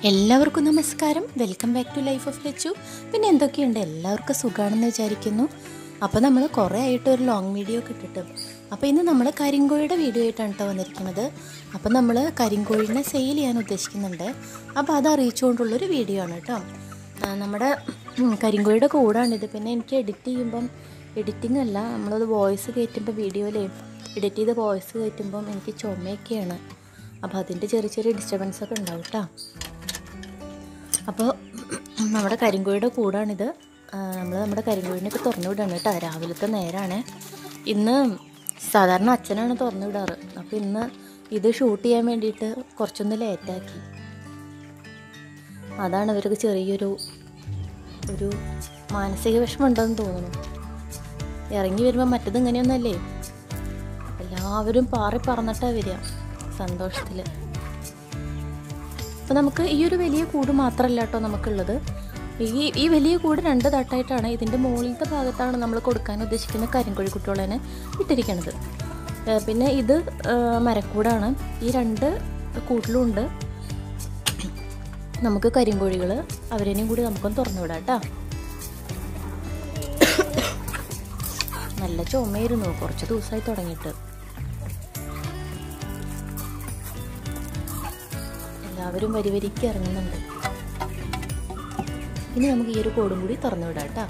എല്ലാവർക്കും നമസ്കാരം welcome back to life of Lachu പിന്നെ എന്തൊക്കെയുണ്ട് എല്ലാവർക്കും സുഖമാണെന്ന് വിചാരിക്കുന്നു അപ്പോൾ നമ്മൾ കുറേ ആയിട്ട് ഒരു ലോങ് വീഡിയോ ഒക്കെ ഇട്ടിട്ട് അപ്പോൾ ഇന്ന് നമ്മൾ കരിങ്കോഴിയുടെ വീഡിയോ ആയിട്ടാണ് കേട്ടോ വന്നിരിക്കുന്നത് അപ്പോൾ നമ്മൾ കരിങ്കോഴിനെ സെയിൽ ചെയ്യാൻ ഉദ്ദേശിക്കുന്നുണ്ട് അപ്പോൾ അത് അറിയിച്ചുകൊണ്ടുള്ളൊരു വീഡിയോ ആണ് കേട്ടോ ആ, നമ്മുടെ ഉം, കരിങ്കോഴിയുടെ കൂടാണിത് പിന്നെ എനിക്ക് എഡിറ്റ് ചെയ്യുമ്പം എഡിറ്റിംഗ് അല്ല നമ്മളത് വോയിസ് കയറ്റുമ്പോൾ വീഡിയോയിലേ എഡിറ്റ് ചെയ്ത് വോയിസ് കയറ്റുമ്പം എനിക്ക് ചുമയൊക്കെയാണ് അപ്പോൾ അതിൻ്റെ ചെറിയ ചെറിയ ഡിസ്റ്റർബൻസ് ഒക്കെ ഉണ്ടാവും കേട്ടോ അപ്പോൾ നമ്മുടെ കരിങ്കോഴിയുടെ കൂടാണിത് നമ്മൾ നമ്മുടെ കരിങ്കോഴിനൊക്കെ തുറന്നു വിടാണ് കേട്ടോ രാവിലത്തെ നേരമാണ് ഇന്ന് സാധാരണ അച്ഛനാണ് തുറന്നു വിടാറ് അപ്പോൾ ഇന്ന് ഇത് ഷൂട്ട് ചെയ്യാൻ വേണ്ടിയിട്ട് കുറച്ചൊന്ന് ലേറ്റാക്കി അതാണ് ഇവർക്ക് ചെറിയൊരു ഒരു മാനസിക വിഷമം ഉണ്ടെന്ന് തോന്നുന്നു ഇറങ്ങി വരുമ്പോൾ മറ്റത് ഇങ്ങനെയൊന്നല്ലേ എല്ലാവരും പാറി പറന്നിട്ടാണ് വരിക സന്തോഷത്തിൽ അപ്പോൾ നമുക്ക് ഈ ഒരു വലിയ കൂട് മാത്രമല്ല കേട്ടോ നമുക്കുള്ളത് ഈ ഈ വലിയ കൂട് രണ്ട് തട്ടായിട്ടാണ് ഇതിൻ്റെ മുകളിലത്തെ ഭാഗത്താണ് നമ്മൾ കൊടുക്കാൻ ഉദ്ദേശിക്കുന്ന കരിങ്കോഴി കുട്ടികളെ ഇട്ടിരിക്കുന്നത് ഏഹ് പിന്നെ ഇത് ഏഹ് മരക്കൂടാണ് ഈ രണ്ട് കൂട്ടിലുണ്ട് നമുക്ക് കരിങ്കോഴികൾ അവരേനെയും കൂടി നമുക്കൊന്ന് തുറന്നു വിടാം കേട്ടോ നല്ല ചുമയിരുന്നു കുറച്ച് ദിവസമായി തുടങ്ങിയിട്ട് എല്ലാവരും വരി വരിക്ക് ഇറങ്ങുന്നുണ്ട് ഇനി നമുക്ക് ഈ ഒരു കോടും കൂടി തുറന്നു വിടാം കേട്ടോ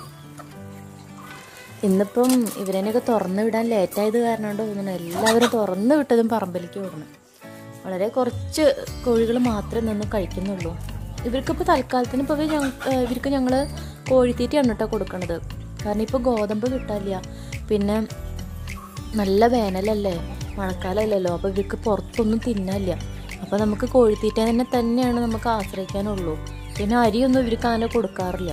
ഇന്നിപ്പം ഇവരെയൊക്കെ തുറന്നു വിടാൻ ലേറ്റായത് കാരണം കൊണ്ട് തോന്നുന്നു എല്ലാവരും തുറന്നു വിട്ടതും പറമ്പിലേക്ക് വിടണം വളരെ കുറച്ച് കോഴികൾ മാത്രമേ നിന്ന് കഴിക്കുന്നുള്ളൂ ഇവർക്കിപ്പോൾ തൽക്കാലത്തിന് ഇപ്പോൾ ഇവർക്ക് ഞങ്ങൾ കോഴിത്തീറ്റയാണ് കേട്ടോ കൊടുക്കണത് കാരണം ഇപ്പോൾ ഗോതമ്പ് കിട്ടാനില്ല പിന്നെ നല്ല വേനലല്ലേ മഴക്കാലമല്ലല്ലോ അപ്പോൾ ഇവർക്ക് പുറത്തൊന്നും തിന്നാനില്ല അപ്പോൾ നമുക്ക് കോഴിത്തീറ്റ തന്നെ തന്നെയാണ് നമുക്ക് ആശ്രയിക്കാനുള്ളൂ പിന്നെ അരിയൊന്നും ഇവർക്ക് അങ്ങനെ കൊടുക്കാറില്ല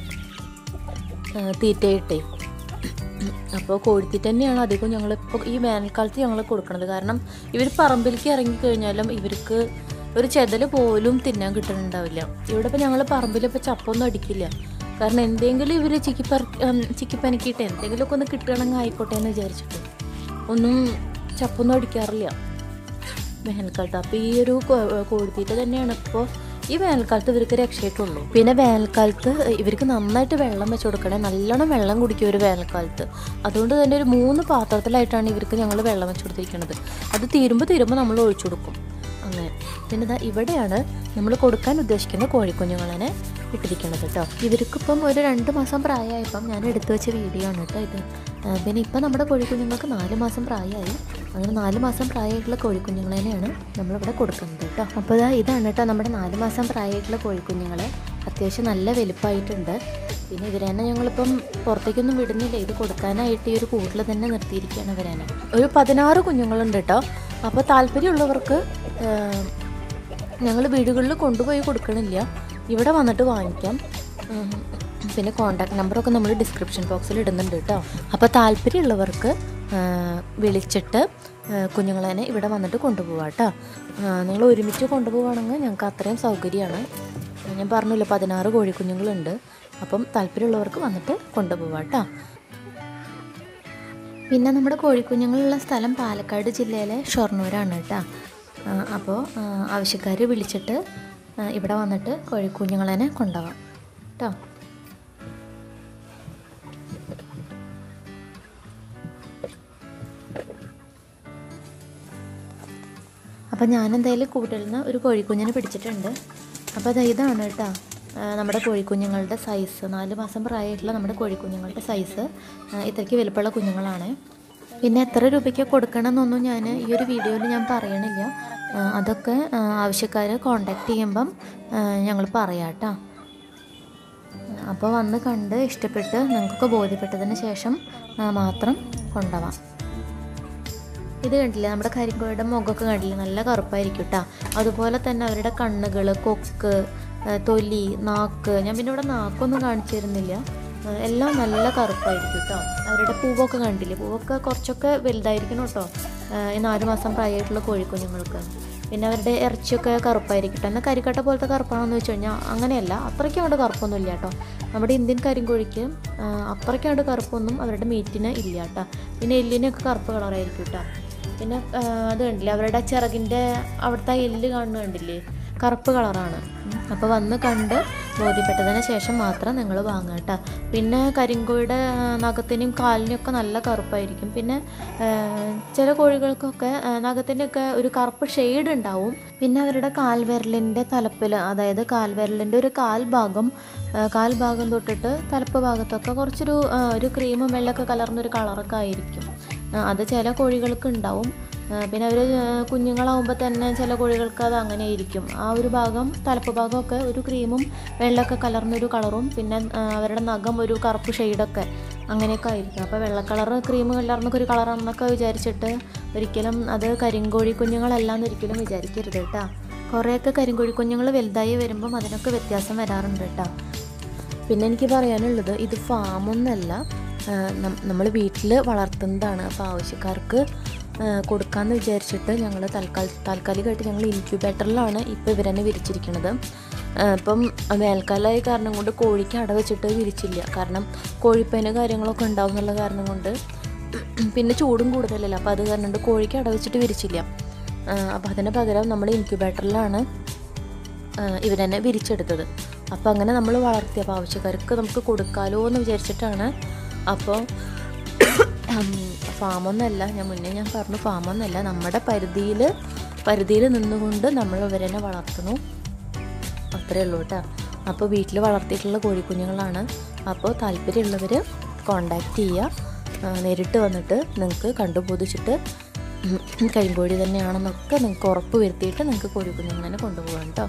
ഏഹ് തീറ്റയിട്ടേ അപ്പോൾ കോഴിത്തീറ്റ തന്നെയാണ് അധികം ഞങ്ങളിപ്പോൾ ഈ വേനൽക്കാലത്ത് ഞങ്ങൾ കൊടുക്കുന്നത് കാരണം ഇവർ പറമ്പിലേക്ക് ഇറങ്ങിക്കഴിഞ്ഞാലും ഇവർക്ക് ഒരു ചെതൽ പോലും തിന്നാൻ കിട്ടുന്നുണ്ടാവില്ല ഇവിടെ ഇപ്പോൾ ഞങ്ങൾ പറമ്പിലിപ്പോൾ ചപ്പൊന്നും അടിക്കില്ല കാരണം എന്തെങ്കിലും ഇവർ ചിക്കിപ്പറ ചിക്കിപ്പനക്കിയിട്ട് എന്തെങ്കിലുമൊക്കെ ഒന്ന് കിട്ടണമെങ്കിൽ ആയിക്കോട്ടെ എന്ന് വിചാരിച്ചിട്ട് ഒന്നും ചപ്പൊന്നും അടിക്കാറില്ല വേനൽക്കാലത്ത് അപ്പോൾ ഈ ഒരു കോ- കോഴിത്തീറ്റ തന്നെയാണ് ഇപ്പോൾ ഈ വേനൽക്കാലത്ത് ഇവർക്ക് രക്ഷയിട്ടുള്ളൂ പിന്നെ വേനൽക്കാലത്ത് ഇവർക്ക് നന്നായിട്ട് വെള്ളം വെച്ച് കൊടുക്കണേ നല്ലോണം വെള്ളം കുടിക്കും ഒരു വേനൽക്കാലത്ത് അതുകൊണ്ട് തന്നെ ഒരു മൂന്ന് പാത്രത്തിലായിട്ടാണ് ഇവർക്ക് ഞങ്ങൾ വെള്ളം വെച്ച് കൊടുത്തിരിക്കുന്നത് അത് തീരുമ്പോൾ തീരുമ്പോൾ നമ്മൾ ഒഴിച്ചു കൊടുക്കും അങ്ങനെ പിന്നെ ഇതാ ഇവിടെയാണ് നമ്മൾ കൊടുക്കാൻ ഉദ്ദേശിക്കുന്ന കോഴിക്കുഞ്ഞുങ്ങളെ ഇട്ടിരിക്കുന്നത് കേട്ടോ ഇവർക്കിപ്പം ഒരു രണ്ട് മാസം പ്രായമായപ്പം ഞാൻ എടുത്തു വെച്ച വീഡിയോ ആണ് കേട്ടോ ഇത് ആ, പിന്നെ ഇപ്പം നമ്മുടെ കോഴിക്കുഞ്ഞുങ്ങൾക്ക് നാല് മാസം പ്രായമായി അങ്ങനെ നാല് മാസം പ്രായമായിട്ടുള്ള കോഴിക്കുഞ്ഞുങ്ങളെയാണ് നമ്മളിവിടെ കൊടുക്കുന്നത് കേട്ടോ അപ്പോൾ ഇതാ ഇതാണ് കേട്ടോ നമ്മുടെ നാല് മാസം പ്രായമായിട്ടുള്ള കോഴിക്കുഞ്ഞുങ്ങളെ അത്യാവശ്യം നല്ല വലുപ്പമായിട്ടുണ്ട് പിന്നെ ഇവരെന്നെ ഞങ്ങളിപ്പം പുറത്തേക്കൊന്നും വിടുന്നില്ല ഇത് കൊടുക്കാനായിട്ട് ഈ ഒരു കൂട്ടിൽ തന്നെ നിർത്തിയിരിക്കുകയാണ് ഇവരെന്നെ ഒരു പതിനാറ് കുഞ്ഞുങ്ങളുണ്ട് കേട്ടോ അപ്പോൾ താല്പര്യമുള്ളവർക്ക് ഞങ്ങൾ വീടുകളിൽ കൊണ്ടുപോയി കൊടുക്കണില്ല ഇവിടെ വന്നിട്ട് വാങ്ങിക്കാം ഉം. പിന്നെ കോണ്ടാക്ട് നമ്പറൊക്കെ നമ്മൾ ഡിസ്ക്രിപ്ഷൻ ബോക്സിൽ ഇടുന്നുണ്ട് കേട്ടോ അപ്പോൾ താല്പര്യമുള്ളവർക്ക് ആ, വിളിച്ചിട്ട് ആ, കുഞ്ഞുങ്ങളെ ഇവിടെ വന്നിട്ട് കൊണ്ടുപോകാം കേട്ടോ നിങ്ങൾ ഒരുമിച്ച് കൊണ്ടുപോവുകയാണെങ്കിൽ ഞങ്ങൾക്ക് അത്രയും സൗകര്യമാണ് ഞാൻ പറഞ്ഞില്ല പതിനാറ് കോഴിക്കുഞ്ഞുങ്ങളുണ്ട് അപ്പം താല്പര്യമുള്ളവർക്ക് വന്നിട്ട് കൊണ്ടുപോകാം കേട്ടോ പിന്നെ നമ്മുടെ കോഴിക്കുഞ്ഞുങ്ങളുള്ള സ്ഥലം പാലക്കാട് ജില്ലയിലെ ഷൊർണൂരാണ് കേട്ടോ അപ്പോൾ ആവശ്യക്കാർ വിളിച്ചിട്ട് ആ, ഇവിടെ വന്നിട്ട് കോഴിക്കുഞ്ഞുങ്ങളെ കൊണ്ടുപോകാം കേട്ടോ അപ്പോൾ ഞാൻ എന്തായാലും കൂട്ടിൽ നിന്ന് ഒരു കോഴിക്കുഞ്ഞിനെ പിടിച്ചിട്ടുണ്ട് അപ്പോൾ അത് ഇതാണ് കേട്ടോ ആ, നമ്മുടെ കോഴിക്കുഞ്ഞുങ്ങളുടെ സൈസ് നാല് മാസം പ്രായമായിട്ടുള്ള നമ്മുടെ കോഴിക്കുഞ്ഞുങ്ങളുടെ സൈസ് ആ, ഇത്രയ്ക്ക് വലുപ്പമുള്ള കുഞ്ഞുങ്ങളാണ് പിന്നെ എത്ര രൂപയ്ക്ക് കൊടുക്കണം എന്നൊന്നും ഞാൻ ഈ ഒരു വീഡിയോയിൽ ഞാൻ പറയണില്ല ആ, അതൊക്കെ ആവശ്യക്കാർ കോണ്ടാക്ട് ചെയ്യുമ്പം ഞങ്ങൾ പറയാം കേട്ടോ അപ്പോൾ വന്ന് കണ്ട് ഇഷ്ടപ്പെട്ട് നിങ്ങൾക്കൊക്കെ ബോധ്യപ്പെട്ടതിന് ശേഷം ആ, മാത്രം കൊണ്ടുപോവാം ഇത് കണ്ടില്ലേ നമ്മുടെ കരിങ്കോയുടെ മുഖമൊക്കെ കണ്ടില്ലേ നല്ല കറുപ്പായിരിക്കും കേട്ടോ അതുപോലെ തന്നെ അവരുടെ കണ്ണുകൾ കൊക്ക് ആ, തൊലി നാക്ക് ഞാൻ പിന്നെ ഇവിടെ നാക്കൊന്നും കാണിച്ചു തരുന്നില്ല ആ, എല്ലാം നല്ല കറുപ്പായിരിക്കും കേട്ടോ അവരുടെ പൂവൊക്കെ കണ്ടില്ലേ പൂവൊക്കെ കുറച്ചൊക്കെ വലുതായിരിക്കണം കേട്ടോ ആ, ഈ നാല് മാസം പ്രായമായിട്ടുള്ള കോഴിക്കുഞ്ഞുങ്ങൾക്ക് പിന്നെ അവരുടെ ഇറച്ചിയൊക്കെ കറുപ്പായിരിക്കും കേട്ടോ എന്നാൽ കരിക്കട്ട പോലത്തെ കറുപ്പാണെന്ന് വെച്ച് കഴിഞ്ഞാൽ അങ്ങനെയല്ല അത്രയ്ക്കും അവിടെ കറുപ്പൊന്നും ഇല്ല കേട്ടോ നമ്മുടെ ഇന്ത്യൻ കരിങ്കോഴിക്ക് ആ, അത്രയ്ക്കും അവിടെ കറുപ്പൊന്നും അവരുടെ മീറ്റിന് ഇല്ല കേട്ടോ പിന്നെ എല്ലിനൊക്കെ കറുപ്പ് കളറായിരിക്കും കേട്ടോ പിന്നെ ആ, അത് കണ്ടില്ലേ അവരുടെ ചിറകിൻ്റെ അവിടുത്തെ ആ എല്ല് കാണുന്ന കണ്ടില്ലേ കറുപ്പ് കളറാണ് അപ്പോൾ വന്ന് കണ്ട് ബോധ്യപ്പെട്ടതിന് ശേഷം മാത്രം നിങ്ങൾ വാങ്ങുക കേട്ടോ പിന്നെ കരിങ്കോഴിയുടെ ആ, നഖത്തിനും കാലിനും ഒക്കെ നല്ല കറുപ്പായിരിക്കും പിന്നെ ആ, ചില കോഴികൾക്കൊക്കെ ആ, നഖത്തിൻ്റെയൊക്കെ ഒരു കറുപ്പ് ഷെയ്ഡ് ഉണ്ടാവും പിന്നെ അവരുടെ കാൽവിരലിൻ്റെ തലപ്പിൽ അതായത് കാൽവിരലിൻ്റെ ഒരു കാൽഭാഗം ആ, കാൽഭാഗം തൊട്ടിട്ട് തലപ്പ് ഭാഗത്തൊക്കെ കുറച്ചൊരു ആ, ഒരു ക്രീമും വെള്ളമൊക്കെ കലർന്നൊരു കളറൊക്കെ ആയിരിക്കും ആ, അത് ചില കോഴികൾക്ക് ഉണ്ടാവും ആ, പിന്നെ അവർ കുഞ്ഞുങ്ങളാവുമ്പോൾ തന്നെ ചില കോഴികൾക്ക് അത് അങ്ങനെ ആയിരിക്കും ആ ഒരു ഭാഗം തലപ്പ് ഭാഗമൊക്കെ ഒരു ക്രീമും വെള്ളമൊക്കെ കലർന്നൊരു കളറും പിന്നെ ആ, അവരുടെ നഖം ഒരു കറുപ്പ് ഷെയ്ഡൊക്കെ അങ്ങനെയൊക്കെ ആയിരിക്കും അപ്പോൾ വെള്ള കളർ ക്രീം കലർന്നൊക്കെ ഒരു കളറാണെന്നൊക്കെ വിചാരിച്ചിട്ട് ഒരിക്കലും അത് കരിങ്കോഴി കുഞ്ഞുങ്ങളല്ലാന്ന് ഒരിക്കലും വിചാരിക്കരുത് കേട്ടോ കുറേയൊക്കെ കരിങ്കോഴി കുഞ്ഞുങ്ങൾ വലുതായി വരുമ്പം അതിനൊക്കെ വ്യത്യാസം വരാറുണ്ട് കേട്ടോ പിന്നെ എനിക്ക് പറയാനുള്ളത് ഇത് ഫാമൊന്നല്ല നമ്മൾ വീട്ടിൽ വളർത്തുന്നതാണ് അപ്പോൾ ആവശ്യക്കാർക്ക് ആ, കൊടുക്കാമെന്ന് വിചാരിച്ചിട്ട് ഞങ്ങൾ തൽക്കാല താൽക്കാലികമായിട്ട് ഞങ്ങൾ ഇൻക്യുബേറ്ററിലാണ് ഇപ്പോൾ ഇവരെന്നെ വിരിച്ചിരിക്കുന്നത് ആ, ഇപ്പം വേനൽക്കാലമായ കാരണം കൊണ്ട് കോഴിക്ക് അട വെച്ചിട്ട് വിരിച്ചില്ല കാരണം കോഴിപ്പേന് കാര്യങ്ങളൊക്കെ ഉണ്ടാവും എന്നുള്ള കാരണം കൊണ്ട് പിന്നെ ചൂടും കൂടുതലല്ല അപ്പോൾ അത് കാരണം കൊണ്ട് കോഴിക്ക് അട വെച്ചിട്ട് വിരിച്ചില്ല അപ്പോൾ അതിന് പകരം നമ്മൾ ഇൻക്യുബേറ്ററിലാണ് ഇവരെന്നെ വിരിച്ചെടുത്തത് അപ്പോൾ അങ്ങനെ നമ്മൾ വളർത്തി അപ്പോൾ ആവശ്യക്കാർക്ക് നമുക്ക് കൊടുക്കാലോ എന്ന് വിചാരിച്ചിട്ടാണ് അപ്പോൾ ഫാമൊന്നല്ല ഞാൻ മുന്നേ ഞാൻ പറഞ്ഞു ഫാമൊന്നല്ല നമ്മുടെ പരിധിയിൽ പരിധിയിൽ നിന്നുകൊണ്ട് നമ്മൾ ഇവരെന്നെ വളർത്തുന്നു അത്രയേ ഉള്ളൂ കേട്ടോ അപ്പോൾ വീട്ടിൽ വളർത്തിയിട്ടുള്ള കോഴിക്കുഞ്ഞുങ്ങളാണ് അപ്പോൾ താല്പര്യമുള്ളവർ കോണ്ടാക്ട് ചെയ്യുക ആ, നേരിട്ട് വന്നിട്ട് നിങ്ങൾക്ക് കണ്ടുബോധിച്ചിട്ട് ഉം, കരിങ്കോഴി തന്നെയാണെന്നൊക്കെ നിങ്ങൾക്ക് ഉറപ്പ് വരുത്തിയിട്ട് നിങ്ങൾക്ക് കോഴിക്കുഞ്ഞുങ്ങളെ കൊണ്ടുപോകാം കേട്ടോ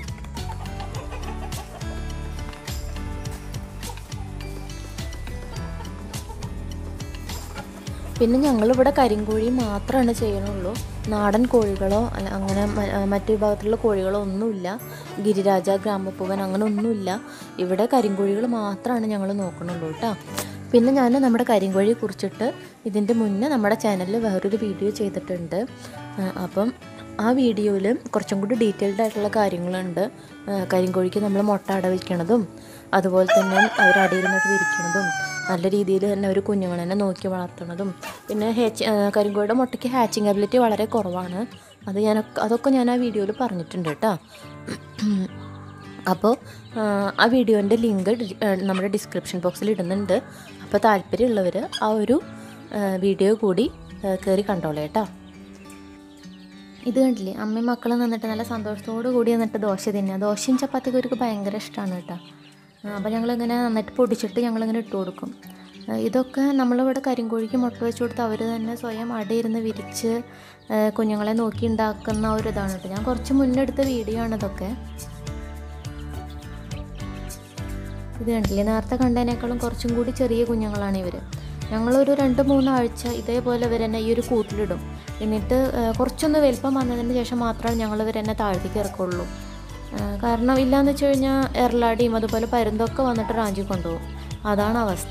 പിന്നെ ഞങ്ങളിവിടെ കരിങ്കോഴി മാത്രമാണ് ചെയ്യണുള്ളൂ നാടൻ കോഴികളോ അല്ല അങ്ങനെ മ- ആ, മറ്റു വിഭാഗത്തിലുള്ള കോഴികളോ ഒന്നുമില്ല ഗിരിരാജ ഗ്രാമപ്പൂവൻ അങ്ങനെ ഒന്നുമില്ല ഇവിടെ കരിങ്കോഴികൾ മാത്രമാണ് ഞങ്ങൾ നോക്കണുള്ളൂ കേട്ടോ പിന്നെ ഞാൻ നമ്മുടെ കരിങ്കോഴിയെ കുറിച്ചിട്ട് ഇതിൻ്റെ മുന്നേ നമ്മുടെ ചാനലിൽ വേറൊരു വീഡിയോ ചെയ്തിട്ടുണ്ട് ആ, അപ്പം ആ വീഡിയോയിൽ കുറച്ചും കൂടി ഡീറ്റെയിൽഡ് ആയിട്ടുള്ള കാര്യങ്ങളുണ്ട് ആ, കരിങ്കോഴിക്ക് നമ്മൾ മുട്ട അട വയ്ക്കണതും അതുപോലെ തന്നെ അവർ അടയിരുന്നിട്ട് വിരിക്കണതും നല്ല രീതിയിൽ തന്നെ ഒരു കുഞ്ഞുങ്ങളെ തന്നെ നോക്കി വളർത്തണതും പിന്നെ ഹാച്ച് ആ, കരിങ്കോഴിയുടെ മുട്ടയ്ക്ക് ഹാച്ചിങ് എബിലിറ്റി വളരെ കുറവാണ് അത് ഞാൻ അതൊക്കെ ഞാൻ ആ വീഡിയോയിൽ പറഞ്ഞിട്ടുണ്ട് കേട്ടോ അപ്പോൾ ആ, ആ വീഡിയോൻ്റെ ലിങ്ക് ഡി- ആ, നമ്മുടെ ഡിസ്ക്രിപ്ഷൻ ബോക്സിൽ ഇടുന്നുണ്ട് അപ്പോൾ താല്പര്യമുള്ളവർ ആ ഒരു ആ, വീഡിയോ കൂടി കയറി കണ്ടോളൂ കേട്ടോ ഇത് കണ്ടില്ലേ അമ്മയും മക്കളും നിന്നിട്ട് നല്ല സന്തോഷത്തോടു കൂടി നിന്നിട്ട് ദോശ തിന്നുക ദോശയും ചപ്പാത്തിയൊക്കെ അവർക്ക് ഭയങ്കര ഇഷ്ടമാണ് കേട്ടോ അപ്പോൾ ഞങ്ങളിങ്ങനെ നന്നായിട്ട് പൊടിച്ചിട്ട് ഞങ്ങളിങ്ങനെ ഇട്ട് കൊടുക്കും ആ, ഇതൊക്കെ നമ്മളിവിടെ കരിങ്കോഴിക്ക് മുട്ട വെച്ച് കൊടുത്ത് അവർ തന്നെ സ്വയം അടയിരുന്ന് വിരിച്ച് ആ, കുഞ്ഞുങ്ങളെ നോക്കി ഉണ്ടാക്കുന്ന ഒരു ഇതാണ് കേട്ടോ ഞാൻ കുറച്ച് മുന്നേ എടുത്ത വീഡിയോ ആണ് ഇതൊക്കെ ഇത് കണ്ടില്ലേ നേരത്തെ കണ്ടതിനേക്കാളും കുറച്ചും കൂടി ചെറിയ കുഞ്ഞുങ്ങളാണ് ഇവർ ഞങ്ങളൊരു രണ്ട് മൂന്നാഴ്ച ഇതേപോലെ ഇവർ തന്നെ ഈ ഒരു കൂട്ടിലിടും എന്നിട്ട് ആ, കുറച്ചൊന്ന് വലിപ്പം വന്നതിന് ശേഷം മാത്രമാണ് ഞങ്ങൾ ഇവർ തന്നെ താഴത്തേക്ക് ഇറക്കുള്ളൂ ആ, കാരണം ഇല്ലയെന്ന് വെച്ച് കഴിഞ്ഞാൽ എറലാടിയും അതുപോലെ പരുന്തൊക്കെ വന്നിട്ട് റാഞ്ചി കൊണ്ടുപോകും അതാണ് അവസ്ഥ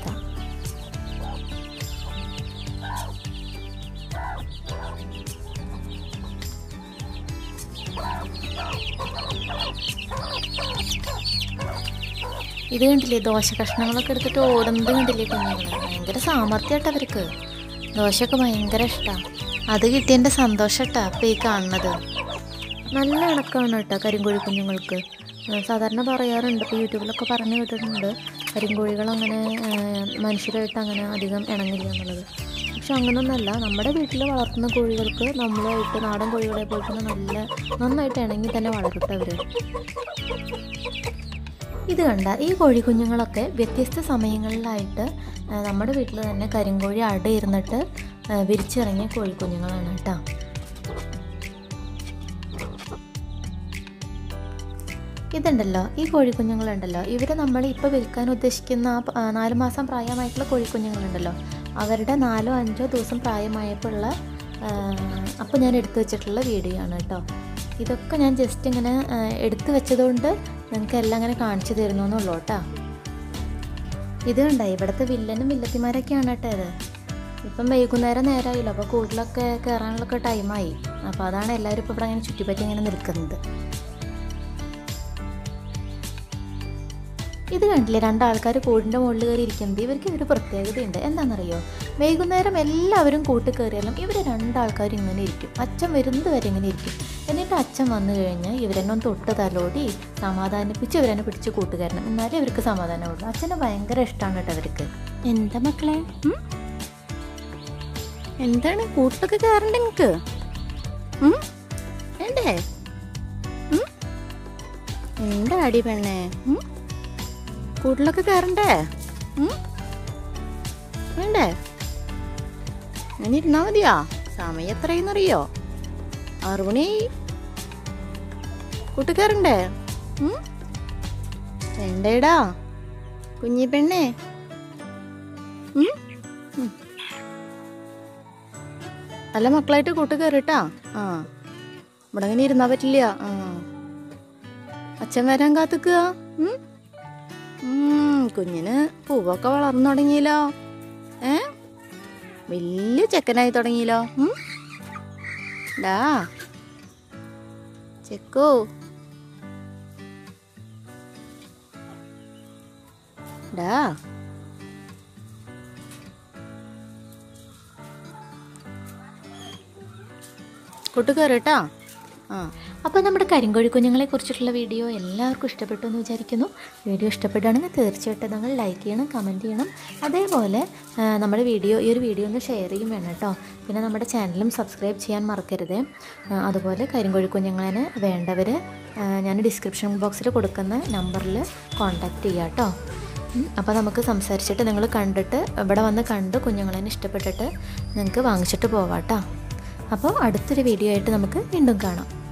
ഇത് കണ്ടില്ലേ ദോശ കഷ്ണങ്ങളൊക്കെ എടുത്തിട്ട് ഓടുന്നത് കണ്ടില്ലേ കുഞ്ഞുങ്ങൾ ഭയങ്കര സാമർഥ്യമായിട്ട് അവർക്ക് ദോശയൊക്കെ ഭയങ്കര ഇഷ്ടമാണ് അത് കിട്ടിയതിൻ്റെ സന്തോഷട്ടാ അപ്പോൾ ഈ കാണുന്നത് നല്ല ഇണക്കമാണ് കേട്ടോ കരിങ്കോഴി കുഞ്ഞുങ്ങൾക്ക് ആ, സാധാരണ പറയാറുണ്ട് ഇപ്പോൾ യൂട്യൂബിലൊക്കെ പറഞ്ഞു കേട്ടിട്ടുണ്ട് കരിങ്കോഴികൾ അങ്ങനെ ആ, മനുഷ്യരായിട്ട് അങ്ങനെ അധികം ഇണങ്ങില്ല എന്നുള്ളത് പക്ഷെ അങ്ങനൊന്നല്ല നമ്മുടെ വീട്ടിൽ വളർത്തുന്ന കോഴികൾക്ക് നമ്മളുമായിട്ട് നാടൻ കോഴികളെ പോലെ തന്നെ നല്ല നന്നായിട്ട് ഇണങ്ങി തന്നെ വളരട്ടെ അവർ ഇത് കണ്ട ഈ കോഴിക്കുഞ്ഞുങ്ങളൊക്കെ വ്യത്യസ്ത സമയങ്ങളിലായിട്ട് ആ, നമ്മുടെ വീട്ടിൽ തന്നെ കരിങ്കോഴി അടയിരുന്നിട്ട് ആ, വിരിച്ചിറങ്ങിയ കോഴിക്കുഞ്ഞുങ്ങളാണ് കേട്ടോ ഇതുണ്ടല്ലോ ഈ കോഴിക്കുഞ്ഞുങ്ങളുണ്ടല്ലോ ഇവർ നമ്മൾ ഇപ്പോൾ വിൽക്കാൻ ഉദ്ദേശിക്കുന്ന ആ പ- ആ നാല് മാസം പ്രായമായിട്ടുള്ള കോഴിക്കുഞ്ഞുങ്ങളുണ്ടല്ലോ അവരുടെ നാലോ അഞ്ചോ ദിവസം പ്രായമായപ്പോഴുള്ള അപ്പോൾ ഞാൻ എടുത്തു വെച്ചിട്ടുള്ള വീഡിയോ ആണ് കേട്ടോ ഇതൊക്കെ ഞാൻ ജസ്റ്റ് ഇങ്ങനെ ആ, എടുത്തു വെച്ചതുകൊണ്ട് നിങ്ങൾക്ക് എല്ലാം അങ്ങനെ കാണിച്ചു തരുന്നു എന്നുള്ളൂ കേട്ടോ ഇത് കണ്ട ഇവിടുത്തെ വില്ലനും വില്ലത്തിമാരൊക്കെയാണ് കേട്ടോ ഇത് ഇപ്പം വൈകുന്നേരം നേരമായില്ലോ അപ്പോൾ കൂടുതലൊക്കെ കയറാനുള്ളൊക്കെ ടൈമായി അപ്പോൾ അതാണ് എല്ലാവരും ഇപ്പോൾ ഇവിടെ അങ്ങനെ ചുറ്റിപ്പറ്റി ഇങ്ങനെ നിൽക്കുന്നത് ഇത് കണ്ടില്ലേ രണ്ടാൾക്കാർ കൂടിൻ്റെ മുകളിൽ കയറി ഇരിക്കുന്നത് ഇവർക്ക് ഒരു പ്രത്യേകതയുണ്ട് എന്താണെന്നറിയോ വൈകുന്നേരം എല്ലാവരും കൂട്ടി കയറിയാലും ഇവർ രണ്ടാൾക്കാരും ഇങ്ങനെ ഇരിക്കും അച്ഛൻ വരുന്നത് വരെ ഇങ്ങനെ ഇരിക്കും എന്നിട്ട് അച്ഛൻ വന്നു കഴിഞ്ഞാൽ ഇവരെന്നെ ഒന്ന് തൊട്ട് തലോടി സമാധാനിപ്പിച്ച് ഇവരെന്നെ പിടിച്ച് കൂട്ടുകാരണം എന്നാലേ ഇവർക്ക് സമാധാനമുള്ളൂ അച്ഛനെ ഭയങ്കര ഇഷ്ടമാണ് കേട്ടോ അവർക്ക് എന്താ മക്കളെ ഉം? എന്താണ് കൂട്ടൊക്കെ കയറണ്ട നിങ്ങൾക്ക് വേണ്ടേ ഉം? എന്താ അടി പെണ്ണേ ഉം? കൂട്ടിലൊക്കെ കയറണ്ടേ ഉം? വേണ്ടേ അങ്ങനെ ഇരുന്നാ മതിയാ സമയം എത്രയെന്നറിയോ ആറു മണി കൂട്ട് കയറണ്ടേ ഉം? വേണ്ടേടാ കുഞ്ഞി പെണ്ണേ ഉം? ഉം. നല്ല മക്കളായിട്ട് കൂട്ട് കയറിട്ടാ ആ ഇവിടെ അങ്ങനെ ഇരുന്നാ പറ്റില്ല ആ അച്ഛൻ വരാൻ കാത്തുക്കുക ഉം? ഉം, കുഞ്ഞിന് പൂവൊക്കെ വളർന്നു തുടങ്ങിയല്ലോ ഏ വലിയ ചെക്കനായി തുടങ്ങിയല്ലോ ഉം? ഡാ ചെക്കോ ഡാ കൂട്ടുകയറിട്ടാ ആ അപ്പോൾ നമ്മുടെ കരിങ്കോഴി കുഞ്ഞുങ്ങളെ കുറിച്ചിട്ടുള്ള വീഡിയോ എല്ലാവർക്കും ഇഷ്ടപ്പെട്ടു എന്ന് വിചാരിക്കുന്നു വീഡിയോ ഇഷ്ടപ്പെടുകയാണെങ്കിൽ തീർച്ചയായിട്ടും നിങ്ങൾ ലൈക്ക് ചെയ്യണം കമൻറ്റ് ചെയ്യണം അതേപോലെ ആ, നമ്മുടെ വീഡിയോ ഈ ഒരു വീഡിയോ ഒന്ന് ഷെയർ ചെയ്യും വേണം കേട്ടോ പിന്നെ നമ്മുടെ ചാനലും സബ്സ്ക്രൈബ് ചെയ്യാൻ മറക്കരുത് ആ, അതുപോലെ കരിങ്കോഴി കുഞ്ഞുങ്ങളെ വേണ്ടവർ ഞാൻ ഡിസ്ക്രിപ്ഷൻ ബോക്സിൽ കൊടുക്കുന്ന നമ്പറിൽ കോൺടാക്റ്റ് ചെയ്യാം കേട്ടോ അപ്പോൾ നമുക്ക് സംസാരിച്ചിട്ട് നിങ്ങൾ കണ്ടിട്ട് ഇവിടെ വന്ന് കണ്ട് കുഞ്ഞുങ്ങളെ ഇഷ്ടപ്പെട്ടിട്ട് നിങ്ങൾക്ക് വാങ്ങിച്ചിട്ട് പോവാം കേട്ടോ അപ്പോൾ അടുത്തൊരു വീഡിയോ ആയിട്ട് നമുക്ക് വീണ്ടും കാണാം